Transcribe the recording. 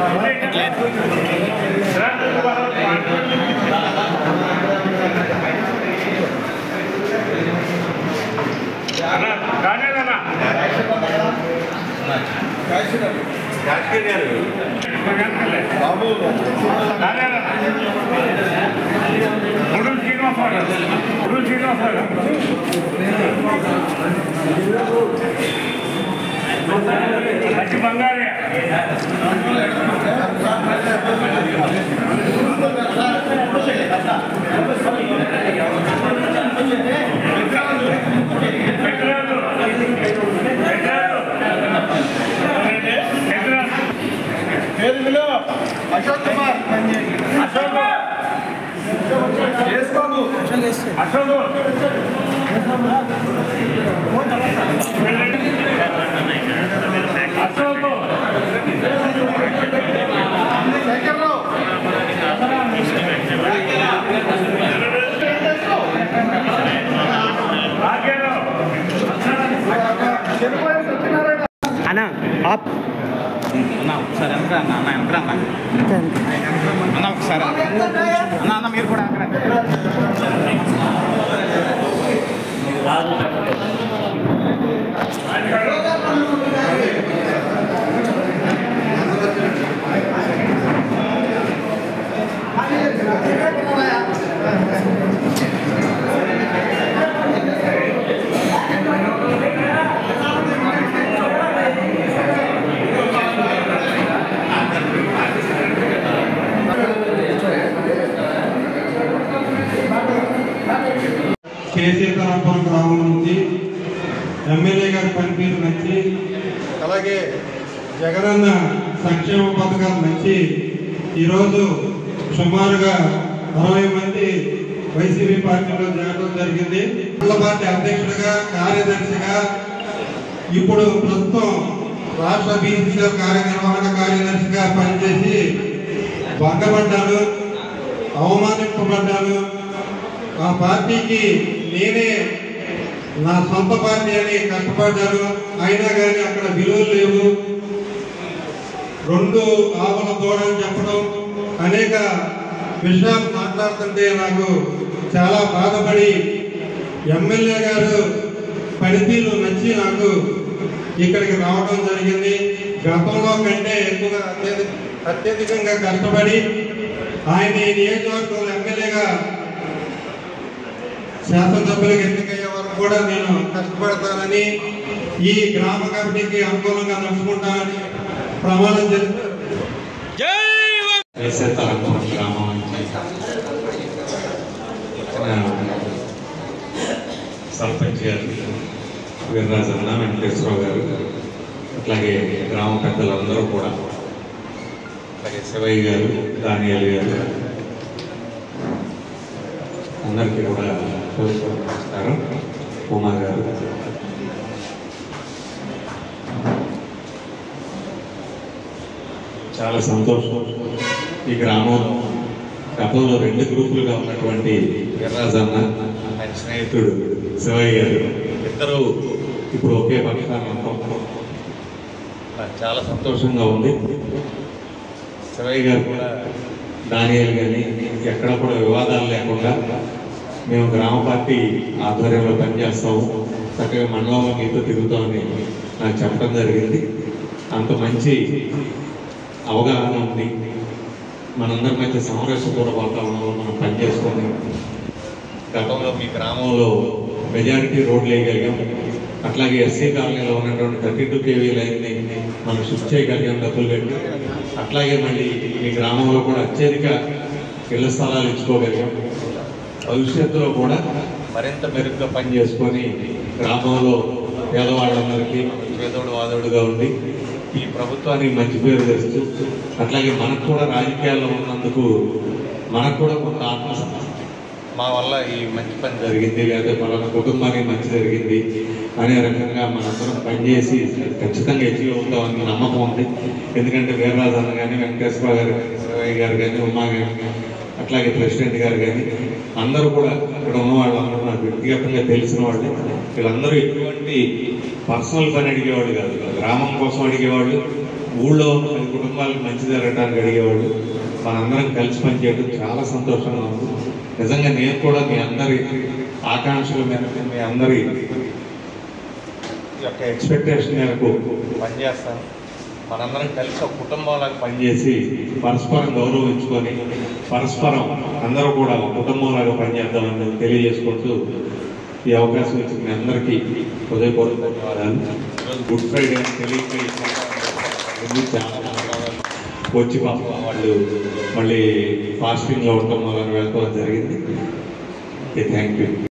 బంగారే Ashok Kumar Ashok S Babu Ashok Ashok Shekhar Rao Bhagya Rao చెరుపై సత్యనారాయణ అన్న ఆప్ అన్న ఒకసారి వెనక అన్న అన్న వెనక అన్న అన్న ఒకసారి అన్న అన్న మీరు కూడా అక్కడ కేసీఆర్పురం గ్రామం నుంచి ఎమ్మెల్యే గారి పనితీరు నచ్చి అలాగే జగనన్న సంక్షేమ పథకాలు నచ్చి ఈరోజు సుమారుగా అరవై మంది వైసీపీ పార్టీలో చేరడం జరిగింది మండల పార్టీ అధ్యక్షుడిగా కార్యదర్శిగా ఇప్పుడు ప్రస్తుతం రాష్ట్ర బీసీసీ కార్యనిర్వహణ కార్యదర్శిగా పనిచేసి భంగపడ్డాను అవమానింపబడ్డాను ఆ పార్టీకి నేనే నా సొంత పార్టీ అని కష్టపడ్డాను అయినా కానీ అక్కడ విలువలు లేవు రెండు ఆవుల దూడని చెప్పడం అనేక విషయాలు మాట్లాడుతుంటే నాకు చాలా బాధపడి ఎమ్మెల్యే గారు పనితీరు నచ్చి నాకు ఇక్కడికి రావడం జరిగింది గతంలో కంటే ఎక్కువగా అత్యధి అత్యధికంగా కష్టపడి ఆయన ఈ నియోజకవర్గంలో ఎమ్మెల్యేగా శాసనసభ్యులకు ఎన్నికయ్యే వరకు కూడా నేను కష్టపడతానని ఈ గ్రామ కమిటీకి అనుకూలంగా నడుచుకుంటానని ప్రమాణం చేస్తూ వేసేతలంపురం గ్రామం నుంచి వచ్చిన సర్పంచ్ గారు వీర్రాజన్న వెంకటేశ్వరరావు గారు అట్లాగే గ్రామ పెద్దలందరూ కూడా అట్లాగే శివయ్య గారు దానియాలు గారు అందరికీ కూడా నమస్కారం ఉమా గారు చాలా సంతోషం ఈ గ్రామంలో గతంలో రెండు గ్రూపులుగా ఉన్నటువంటి వీర్రాజన్న ఆయన స్నేహితుడు శివయ్య గారు ఇద్దరు ఇప్పుడు ఒకే పక్షాన్ని ఉంటాం నాకు చాలా సంతోషంగా ఉంది శివయ్య గారు కూడా దానియాలు కానీ ఎక్కడ కూడా వివాదాలు లేకుండా మేము గ్రామ పార్టీ ఆధ్వర్యంలో పనిచేస్తాము చక్కగా మండలంలో మీతో తిరుగుతామని నాకు చెప్పడం జరిగింది అంత మంచి అవగాహన ఉంది మనందరి మధ్య సామరస్యపూర్వ వాతావరణంలో మనం పనిచేసుకొని గతంలో మీ గ్రామంలో మెజారిటీ రోడ్లు వేయగలిగాం అట్లాగే ఎస్సీ కాలనీలో ఉన్నటువంటి థర్టీ టూ కేవీ లైన్ని మనం షిఫ్ట్ చేయగలిగాం డబ్బులు పెట్టి అట్లాగే మళ్ళీ మీ గ్రామంలో కూడా అత్యధిక ఇళ్ల స్థలాలు ఇచ్చుకోగలిగాం భవిష్యత్తులో కూడా మరింత మెరుగ్గా పనిచేసుకొని గ్రామంలో పేదవాళ్ళందరికీ పేదోడు వాదోడుగా ఉండి ఈ ప్రభుత్వానికి మంచి పేరు తెస్తూ అట్లాగే మనకు కూడా రాజకీయాల్లో ఉన్నందుకు మనకు కూడా కొంత ఆత్మ మా వల్ల ఈ మంచి పని జరిగింది లేదా మన కుటుంబానికి మంచి జరిగింది అనే రకంగా మనందరం పనిచేసి ఖచ్చితంగా అచీవ్ అవుతామని నమ్మకం ఉంది ఎందుకంటే వీరరాజు అన్న కానీ వెంకటేశ్వర గారు కానీ శివయ్య గారు కానీ ఉమా గారు అట్లాగే ప్రెసిడెంట్ గారు కానీ అందరూ కూడా ఇక్కడ ఉన్న వాళ్ళందరూ నాకు వ్యక్తిగతంగా తెలిసిన వాళ్ళు వీళ్ళందరూ ఎటువంటి పర్సనల్ పని అడిగేవాడు కాదు గ్రామం కోసం అడిగేవాళ్ళు ఊళ్ళో ఉన్న పది కుటుంబాలకు మంచి జరగడానికి అడిగేవాళ్ళు మనందరం కలిసి పనిచేయడం చాలా సంతోషంగా ఉంది నిజంగా నేను కూడా మీ అందరి ఆకాంక్షల మేరకు మీ అందరి యొక్క ఎక్స్పెక్టేషన్ మేరకు పనిచేస్తాను మనందరం కలిసి ఒక కుటుంబంలాగా పనిచేసి పరస్పరం గౌరవించుకొని పరస్పరం అందరూ కూడా ఒక కుటుంబంలాగా పనిచేద్దామని తెలియజేసుకుంటూ ఈ అవకాశం ఇచ్చిన మీ అందరికీ హృదయపూర్వక ధన్యవాదాలు ఈరోజు గుడ్ ఫ్రైడే అని తెలియక ఈ సందర్భంగా చాలా ధన్యవాదాలు. వచ్చి పాపం వాళ్ళు మళ్ళీ ఫాస్టింగ్లో ఉండటం వలన వెళ్ళడం జరిగింది థ్యాంక్ యూ